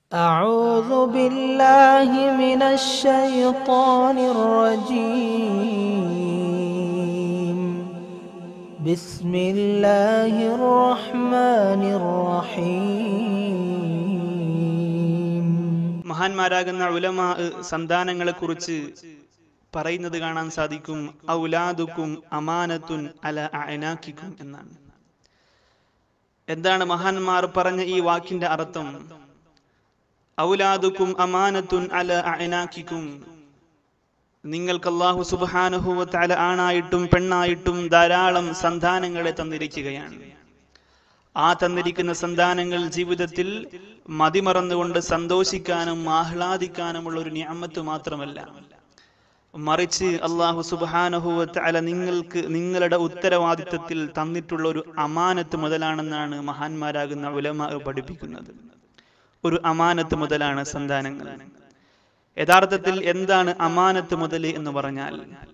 أعوذ بالله من الشيطان الرجيم بسم الله الرحمن الرحيم മഹാന്മാരാകുന്ന ഉലമാ സന്താനങ്ങളെ കുറിച്ച് പറയുന്നത് കാണാൻ സാധിക്കും ഔലാദുക്കും അമാനത്തുൻ അല അനാക്കിക്കും എന്നാണ് എന്താണ് മഹാന്മാർ പറഞ്ഞ ഈ വാക്കിന്റെ അർത്ഥം ഔലാദുക്കും അമാനത്തുൻ അല അനാക്കിക്കും നിങ്ങൾക്ക് അള്ളാഹു സുബാനുഹുവ തല ആണായിട്ടും പെണ്ണായിട്ടും ധാരാളം സന്താനങ്ങളെ തന്നിരിക്കുകയാണ് ആ തന്നിരിക്കുന്ന സന്താനങ്ങൾ ജീവിതത്തിൽ മതിമറന്നുകൊണ്ട് സന്തോഷിക്കാനും ആഹ്ലാദിക്കാനുമുള്ള ഒരു നിയമത്ത് മാത്രമല്ല മറിച്ച് അള്ളാഹു സുബാനഹുവ തല നിങ്ങൾക്ക് നിങ്ങളുടെ ഉത്തരവാദിത്തത്തിൽ തന്നിട്ടുള്ള ഒരു അമാനത്ത് മുതലാണെന്നാണ് മഹാന്മാരാകുന്ന ഉലമ പഠിപ്പിക്കുന്നത് ഒരു അമാനത്ത് മുതലാണ് സന്താനങ്ങൾ യഥാർത്ഥത്തിൽ എന്താണ് അമാനത്ത് മുതൽ എന്ന് പറഞ്ഞാൽ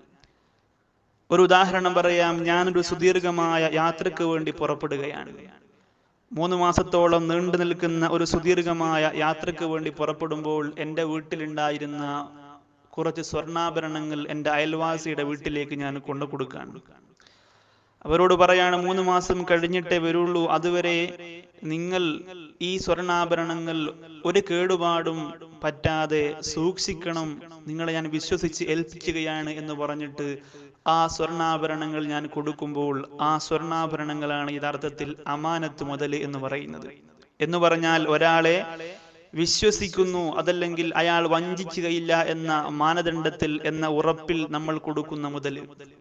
ഒരു ഉദാഹരണം പറയാം ഞാനൊരു സുദീർഘമായ യാത്രക്ക് വേണ്ടി പുറപ്പെടുകയാണ് മൂന്ന് മാസത്തോളം നീണ്ടു നിൽക്കുന്ന ഒരു സുദീർഘമായ യാത്രക്ക് വേണ്ടി പുറപ്പെടുമ്പോൾ എൻ്റെ വീട്ടിലുണ്ടായിരുന്ന കുറച്ച് സ്വർണ്ണാഭരണങ്ങൾ എൻ്റെ അയൽവാസിയുടെ വീട്ടിലേക്ക് ഞാൻ കൊണ്ടു കൊടുക്കുകയാണ് അവരോട് പറയാണ് മൂന്ന് മാസം കഴിഞ്ഞിട്ടേ വരുള്ളൂ അതുവരെ നിങ്ങൾ ഈ സ്വർണ്ണാഭരണങ്ങൾ ഒരു കേടുപാടും പറ്റാതെ സൂക്ഷിക്കണം നിങ്ങളെ ഞാൻ വിശ്വസിച്ച് ഏൽപ്പിക്കുകയാണ് എന്ന് പറഞ്ഞിട്ട് ആ സ്വർണ്ണാഭരണങ്ങൾ ഞാൻ കൊടുക്കുമ്പോൾ ആ സ്വർണ്ണാഭരണങ്ങളാണ് യഥാർത്ഥത്തിൽ അമാനത്ത് മുതൽ എന്ന് പറയുന്നത് എന്ന് പറഞ്ഞാൽ ഒരാളെ വിശ്വസിക്കുന്നു അതല്ലെങ്കിൽ അയാൾ വഞ്ചിക്കുകയില്ല എന്ന മാനദണ്ഡത്തിൽ എന്ന ഉറപ്പിൽ നമ്മൾ കൊടുക്കുന്ന മുതൽ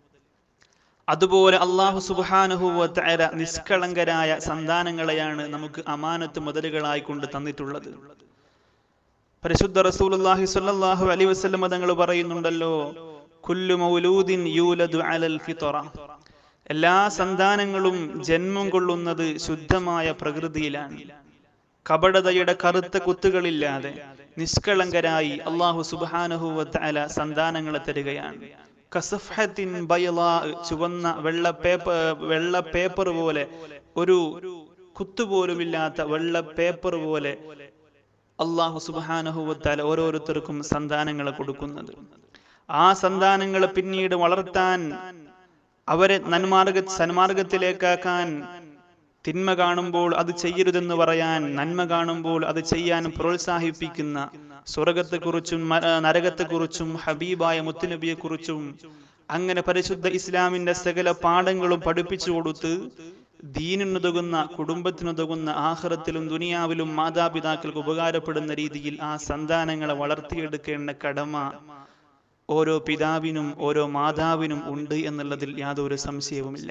അതുപോലെ അള്ളാഹു സുബാനുഹുവ നിഷ്കളങ്കരായ സന്താനങ്ങളെയാണ് നമുക്ക് അമാനത്ത് മുതലുകളായി കൊണ്ട് തന്നിട്ടുള്ളത് പരിശുദ്ധ റസൂലുള്ളാഹി സ്വല്ലല്ലാഹു അലൈഹി വസല്ലം തങ്ങൾ പറയുന്നുണ്ടല്ലോ കുല്ലു മൗലൂദിൻ യൂലദു അലൽ ഫിത്ര എല്ലാ സന്താനങ്ങളും ജന്മം കൊള്ളുന്നത് ശുദ്ധമായ പ്രകൃതിയിലാണ് കപടതയുടെ കറുത്ത കുത്തുകളില്ലാതെ നിഷ്കളങ്കരായി അള്ളാഹു സുബാനഹുവ തആല സന്താനങ്ങളെ തരികയാണ് കസഫത്തിൻ ബയലാ ചുവന്ന വെള്ള പേപ്പർ വെള്ള പേപ്പർ പോലെ ഒരു കുത്തുപോലുമില്ലാത്ത വെള്ള പേപ്പർ പോലെ അള്ളാഹു സുബാനഹുവത്താൽ ഓരോരുത്തർക്കും സന്താനങ്ങളെ കൊടുക്കുന്നത് ആ സന്താനങ്ങളെ പിന്നീട് വളർത്താൻ അവരെ നന്മാർഗ സന്മാർഗത്തിലേക്കാക്കാൻ തിന്മ കാണുമ്പോൾ അത് ചെയ്യരുതെന്ന് പറയാൻ നന്മ കാണുമ്പോൾ അത് ചെയ്യാൻ പ്രോത്സാഹിപ്പിക്കുന്ന സ്വർഗത്തെക്കുറിച്ചും നരകത്തെക്കുറിച്ചും ഹബീബായ മുത്തുനബിയെക്കുറിച്ചും അങ്ങനെ പരിശുദ്ധ ഇസ്ലാമിന്റെ സകല പാഠങ്ങളും പഠിപ്പിച്ചു കൊടുത്ത് ദീനിനുതകുന്ന കുടുംബത്തിനുതകുന്ന ആഹ്റത്തിലും ദുനിയാവിലും മാതാപിതാക്കൾക്ക് ഉപകാരപ്പെടുന്ന രീതിയിൽ ആ സന്താനങ്ങളെ വളർത്തിയെടുക്കേണ്ട കടമ ഓരോ പിതാവിനും ഓരോ മാതാവിനും ഉണ്ട് എന്നുള്ളതിൽ യാതൊരു സംശയവുമില്ല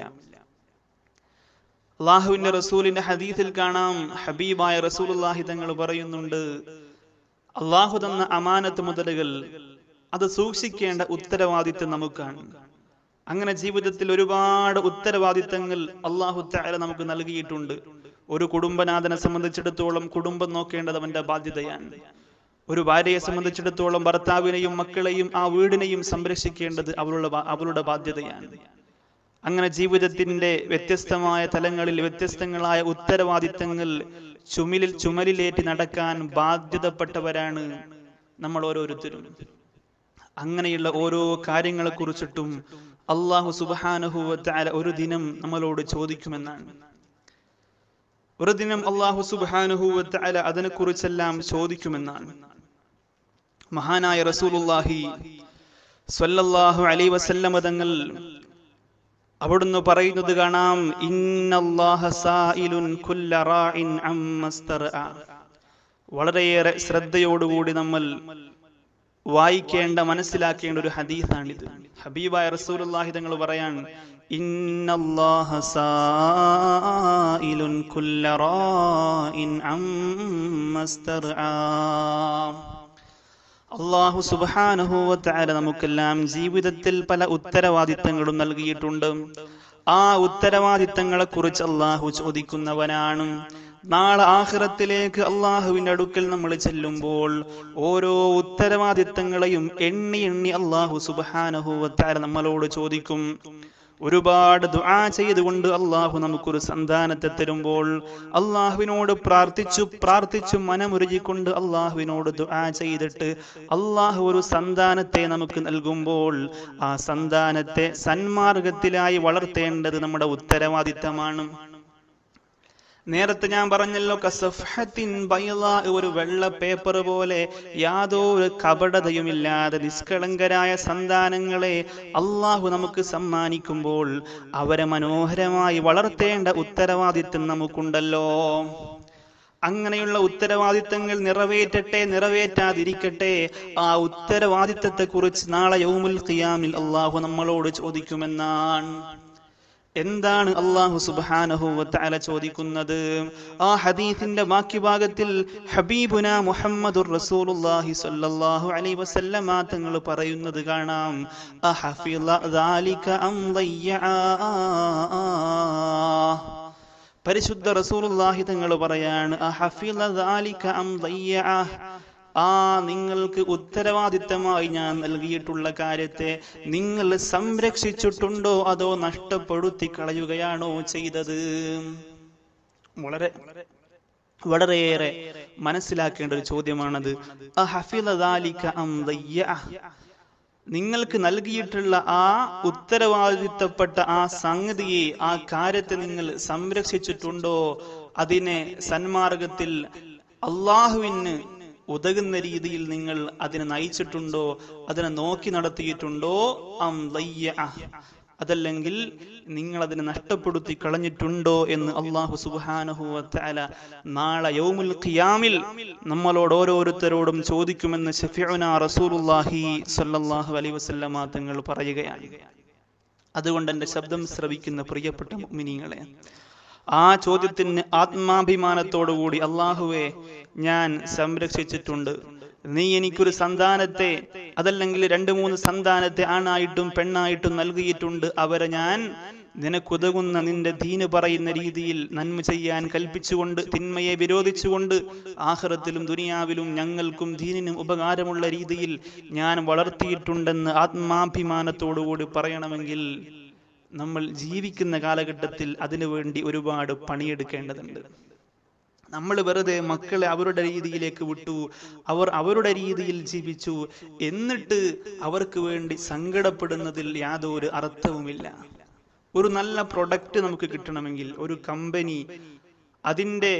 അള്ളാഹുവിന്റെ റസൂലിന്റെ ഹദീസിൽ കാണാം ഹബീബായ റസൂലുള്ളാഹി തങ്ങൾ പറയുന്നുണ്ട് അള്ളാഹു തന്ന അമാനത്ത് മുതലുകൾ അത് സൂക്ഷിക്കേണ്ട ഉത്തരവാദിത്വം നമുക്കാണ് അങ്ങനെ ജീവിതത്തിൽ ഒരുപാട് ഉത്തരവാദിത്തങ്ങൾ അള്ളാഹു താര നമുക്ക് നൽകിയിട്ടുണ്ട് ഒരു കുടുംബനാഥനെ സംബന്ധിച്ചിടത്തോളം കുടുംബം നോക്കേണ്ടത് അവന്റെ ബാധ്യതയാണ് ഒരു ഭാര്യയെ സംബന്ധിച്ചിടത്തോളം ഭർത്താവിനെയും മക്കളെയും ആ വീടിനെയും സംരക്ഷിക്കേണ്ടത് അവളുടെ അവളുടെ ബാധ്യതയാണ് അങ്ങനെ ജീവിതത്തിന്റെ വ്യത്യസ്തമായ തലങ്ങളിൽ വ്യത്യസ്തങ്ങളായ ഉത്തരവാദിത്തങ്ങൾ ചുമലിൽ ചുമലിലേറ്റി നടക്കാൻ ബാധ്യതപ്പെട്ടവരാണ് നമ്മൾ ഓരോരുത്തരും അങ്ങനെയുള്ള ഓരോ കാര്യങ്ങളെ കുറിച്ചിട്ടും അള്ളാഹു സുബാനുഹുവല ഒരു ദിനം നമ്മളോട് ചോദിക്കുമെന്നാണ് ഒരു ദിനം അള്ളാഹു സുബാനുഹുവല അതിനെ കുറിച്ചെല്ലാം ചോദിക്കുമെന്നാണ് മഹാനായ റസൂലുല്ലാഹി സ്വല്ലല്ലാഹു അലൈ വസല്ലമ തങ്ങൾ അവിടുന്ന് പറയുന്നത് കാണാം വളരെയേറെ ശ്രദ്ധയോടുകൂടി നമ്മൾ വായിക്കേണ്ട മനസ്സിലാക്കേണ്ട ഒരു ഹദീസാണിത് ഹബീബായ റസൂലുള്ളാഹി തങ്ങൾ പറയാൻ ഇന്നല്ലാഹ സായിലുൻ കുല്ല റാഇൻ അമ്മസ്തർആ അള്ളാഹു സുബാനുഭവത്തായ നമുക്കെല്ലാം ജീവിതത്തിൽ പല ഉത്തരവാദിത്തങ്ങളും നൽകിയിട്ടുണ്ട് ആ ഉത്തരവാദിത്തങ്ങളെ കുറിച്ച് അള്ളാഹു ചോദിക്കുന്നവനാണ് നാളെ ആഹ്റത്തിലേക്ക് അള്ളാഹുവിന്റെ അടുക്കൽ നമ്മൾ ചെല്ലുമ്പോൾ ഓരോ ഉത്തരവാദിത്തങ്ങളെയും എണ്ണി എണ്ണി അള്ളാഹു സുബാനുഭവത്തായ നമ്മളോട് ചോദിക്കും ഒരുപാട് ദുആ ചെയ്തുകൊണ്ട് അള്ളാഹു നമുക്കൊരു സന്താനത്തെ തരുമ്പോൾ അള്ളാഹുവിനോട് പ്രാർത്ഥിച്ചു പ്രാർത്ഥിച്ചു മനമുരുകിക്കൊണ്ട് അള്ളാഹുവിനോട് ദുആ ചെയ്തിട്ട് അള്ളാഹു ഒരു സന്താനത്തെ നമുക്ക് നൽകുമ്പോൾ ആ സന്താനത്തെ സന്മാർഗത്തിലായി വളർത്തേണ്ടത് നമ്മുടെ ഉത്തരവാദിത്തമാണ് നേരത്തെ ഞാൻ പറഞ്ഞല്ലോ കസഫത്തിൻ ബൈളാ ഒരു വെള്ള പേപ്പർ പോലെ യാതൊരു കപടതയുമില്ലാതെ നിഷ്കളങ്കരായ സന്താനങ്ങളെ അള്ളാഹു നമുക്ക് സമ്മാനിക്കുമ്പോൾ അവരെ മനോഹരമായി വളർത്തേണ്ട ഉത്തരവാദിത്വം നമുക്കുണ്ടല്ലോ അങ്ങനെയുള്ള ഉത്തരവാദിത്തങ്ങൾ നിറവേറ്റട്ടെ നിറവേറ്റാതിരിക്കട്ടെ ആ ഉത്തരവാദിത്തത്തെ കുറിച്ച് നാളെ യൗമുൽ ഖിയാമിൽ അള്ളാഹു നമ്മളോട് ചോദിക്കുമെന്നാണ് എന്താണ് അള്ളാഹു സുബ്ഹാനഹു വതആല ചോദിക്കുന്നത് ആ ഹദീസിന്റെ ബാക്കി ഭാഗത്തിൽ ഹബീബുന മുഹമ്മദുർ റസൂലുള്ളാഹി സ്വല്ലല്ലാഹു അലൈഹി വസല്ലമ തങ്ങൾ പറയുന്നത് കാണാം അഹഫിള ദാലിക അം ضيعا പരിശുദ്ധ റസൂലുള്ളാഹി തങ്ങൾ പറയാണ് അഹഫിള ദാലിക അം ضيعا ആ നിങ്ങൾക്ക് ഉത്തരവാദിത്തമായി ഞാൻ നൽകിയിട്ടുള്ള കാര്യത്തെ നിങ്ങൾ സംരക്ഷിച്ചിട്ടുണ്ടോ അതോ നഷ്ടപ്പെടുത്തി കളയുകയാണോ ചെയ്തത് വളരെ വളരെയേറെ മനസ്സിലാക്കേണ്ട ഒരു ചോദ്യമാണത് അഹഫിള ദാലിക അം ضيعا നിങ്ങൾക്ക് നൽകിയിട്ടുള്ള ആ ഉത്തരവാദിത്തപ്പെട്ട ആ സംഗതിയെ ആ കാര്യത്തെ നിങ്ങൾ സംരക്ഷിച്ചിട്ടുണ്ടോ അതിനെ സന്മാർഗത്തിൽ അള്ളാഹുവിന് ഉതകുന്ന രീതിയിൽ നിങ്ങൾ അതിനെ നയിച്ചിട്ടുണ്ടോ അതിനെ നോക്കി നടത്തിയിട്ടുണ്ടോ അം ലയ്യ അതല്ലെങ്കിൽ നിങ്ങൾ അതിനെ നഷ്ടപ്പെടുത്തി കളഞ്ഞിട്ടുണ്ടോ എന്ന് അള്ളാഹു സുബ്ഹാനഹു വതആല നാളെ യൗമുൽ ഖിയാമിൽ നമ്മളോട് ഓരോരുത്തരോടും ചോദിക്കുമെന്ന് ഷഫീഉന റസൂലുള്ളാഹി സ്വല്ലല്ലാഹു അലൈഹി വസല്ലമ തങ്ങൾ പറയുകയാണ് അതുകൊണ്ട് എൻ്റെ ശബ്ദം ശ്രവിക്കുന്ന പ്രിയപ്പെട്ട മുഅ്മിനീങ്ങളെ ആ ചോദ്യത്തിന് ആത്മാഭിമാനത്തോടുകൂടി അള്ളാഹുവെ ഞാൻ സംരക്ഷിച്ചിട്ടുണ്ട് നീ എനിക്കൊരു സന്താനത്തെ അതല്ലെങ്കിൽ രണ്ട് മൂന്ന് സന്താനത്തെ ആണായിട്ടും പെണ്ണായിട്ടും നൽകിയിട്ടുണ്ട് അവരെ ഞാൻ നിനക്കുതകുന്ന നിന്റെ ദീന് പറയുന്ന രീതിയിൽ നന്മ ചെയ്യാൻ കൽപ്പിച്ചുകൊണ്ട് തിന്മയെ വിരോധിച്ചുകൊണ്ട് ആഹ്റത്തിലും ദുനിയാവിലും ഞങ്ങൾക്കും ദീനിനും ഉപകാരമുള്ള രീതിയിൽ ഞാൻ വളർത്തിയിട്ടുണ്ടെന്ന് ആത്മാഭിമാനത്തോടുകൂടി പറയണമെങ്കിൽ നമ്മൾ ജീവിക്കുന്ന കാലഘട്ടത്തിൽ അതിനുവേണ്ടി ഒരുപാട് പണിയെടുക്കേണ്ടതുണ്ട് നമ്മൾ വെറുതെ മക്കളെ അവരുടെ രീതിയിലേക്ക് വിട്ടു അവർ അവരുടെ രീതിയിൽ ജീവിച്ചു എന്നിട്ട് അവർക്ക് വേണ്ടി സങ്കടപ്പെടുന്നതിൽ യാതൊരു അർത്ഥവുമില്ല ഒരു നല്ല പ്രൊഡക്റ്റ് നമുക്ക് കിട്ടണമെങ്കിൽ ഒരു കമ്പനി അതിൻ്റെ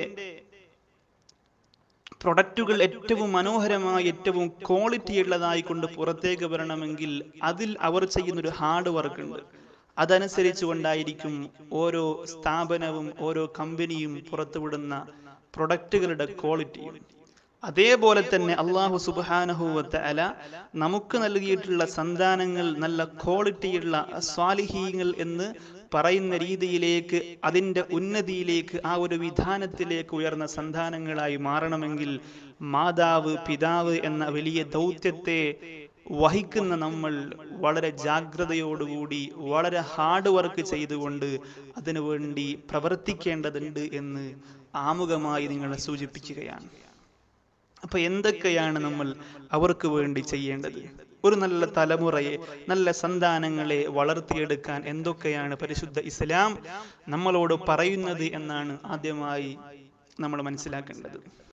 പ്രൊഡക്റ്റുകൾ ഏറ്റവും മനോഹരമായി ഏറ്റവും ക്വാളിറ്റി ഉള്ളതായി കൊണ്ട് പുറത്തേക്ക് വരണമെങ്കിൽ അതിൽ അവർ ചെയ്യുന്ന ഒരു ഹാർഡ് വർക്ക് ഉണ്ട് അതനുസരിച്ച് കൊണ്ടായിരിക്കും ഓരോ സ്ഥാപനവും ഓരോ കമ്പനിയും പുറത്തുവിടുന്ന പ്രൊഡക്റ്റുകളുടെ ക്വാളിറ്റിയും അതേപോലെ തന്നെ അള്ളാഹു സുബാനഹുവത്ത അല നമുക്ക് നൽകിയിട്ടുള്ള സന്താനങ്ങൾ നല്ല ക്വാളിറ്റിയുള്ള സ്വാലിഹീങ്ങൾ എന്ന് പറയുന്ന രീതിയിലേക്ക് അതിൻ്റെ ഉന്നതിയിലേക്ക് ആ ഒരു വിധാനത്തിലേക്ക് ഉയർന്ന സന്താനങ്ങളായി മാറണമെങ്കിൽ മാതാവ് പിതാവ് എന്ന വലിയ ദൗത്യത്തെ വഹിക്കുന്ന നമ്മൾ വളരെ ജാഗ്രതയോടുകൂടി വളരെ ഹാർഡ് വർക്ക് ചെയ്തുകൊണ്ട് അതിനുവേണ്ടി പ്രവർത്തിക്കേണ്ടതുണ്ട് എന്ന് ആമുഖമായി നിങ്ങളെ സൂചിപ്പിക്കുകയാണ് അപ്പൊ എന്തൊക്കെയാണ് നമ്മൾ അവർക്ക് വേണ്ടി ചെയ്യേണ്ടത് ഒരു നല്ല തലമുറയെ നല്ല സന്താനങ്ങളെ വളർത്തിയെടുക്കാൻ എന്തൊക്കെയാണ് പരിശുദ്ധ ഇസ്ലാം നമ്മളോട് പറയുന്നത് എന്നാണ് ആദ്യമായി നമ്മൾ മനസ്സിലാക്കേണ്ടത്